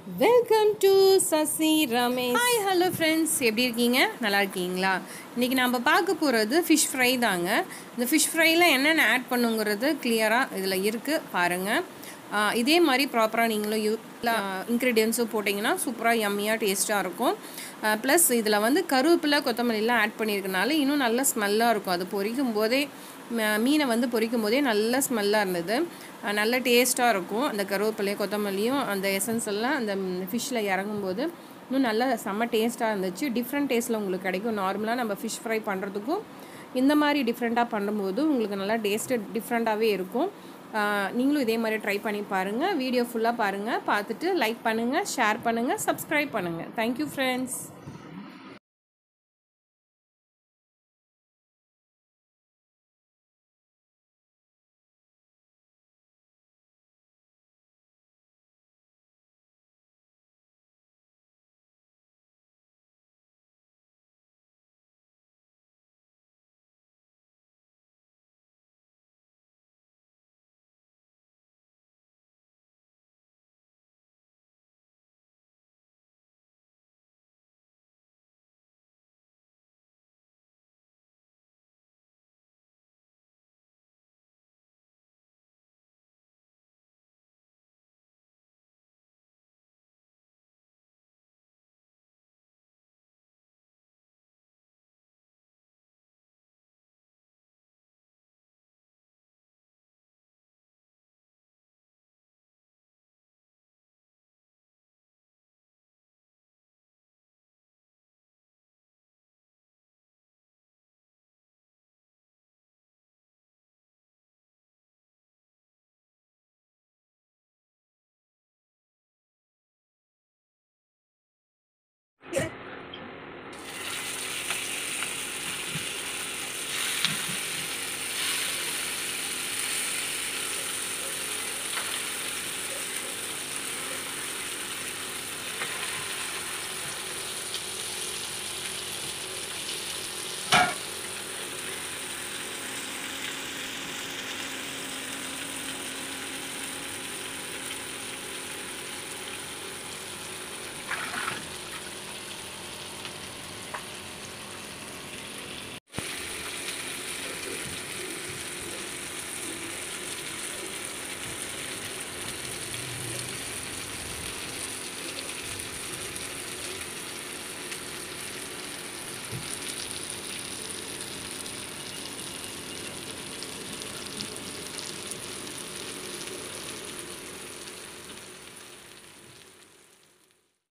welcome to Sasi Ramesh hi hello friends எப்படி இருக்கீங்க நல்லா இருக்கீங்களா இன்றைக்கி நம்ம பார்க்க போகிறது ஃபிஷ் ஃப்ரை தாங்க இந்த ஃபிஷ் ஃப்ரையில் என்னென்ன ஆட் பண்ணுங்கிறது கிளியராக இதில் இருக்குது பாருங்கள் ஆஹ் இதே மாதிரி ப்ராப்பராக நீங்களும் யூ இன்க்ரீடியன்ஸும் போட்டிங்கன்னா சூப்பராக யம்மியாக டேஸ்ட்டாக இருக்கும் ப்ளஸ் இதில் வந்து கருவேப்பிலை கொத்தமல்லிலாம் ஆட் பண்ணியிருக்கனால இன்னும் நல்ல ஸ்மெல்லாக இருக்கும் அது பொரிக்கும் போதே ம- மீனை வந்து பொரிக்கும் போதே நல்ல ஸ்மெல்லாக இருந்தது அஹ் நல்ல டேஸ்ட்டாக இருக்கும் அந்த கருவேப்பிலை கொத்தமல்லியும் அந்த எசன்ஸ் எல்லாம் அந்த ஃபிஷ்ஷில் இறங்கும்போது இன்னும் நல்ல செம்ம டேஸ்ட்டாக இருந்துச்சு டிஃப்ரெண்ட் டேஸ்ட்டில் உங்களுக்கு கிடைக்கும் நார்மலாக நம்ம ஃபிஷ் ஃப்ரை பண்ணுறதுக்கும் இந்த மாதிரி டிஃப்ரெண்ட்டாக பண்ணும்போது உங்களுக்கு நல்லா டேஸ்ட்டு டிஃப்ரெண்ட்டாகவே இருக்கும் ஆஹ் நீங்களும் இதே மாதிரி ட்ரை பண்ணி பாருங்கள் வீடியோ ஃபுல்லாக பாருங்கள் பார்த்துட்டு லைக் பண்ணுங்கள் ஷேர் பண்ணுங்கள் சப்ஸ்கிரைப் பண்ணுங்கள் தேங்க்யூ ஃப்ரெண்ட்ஸ்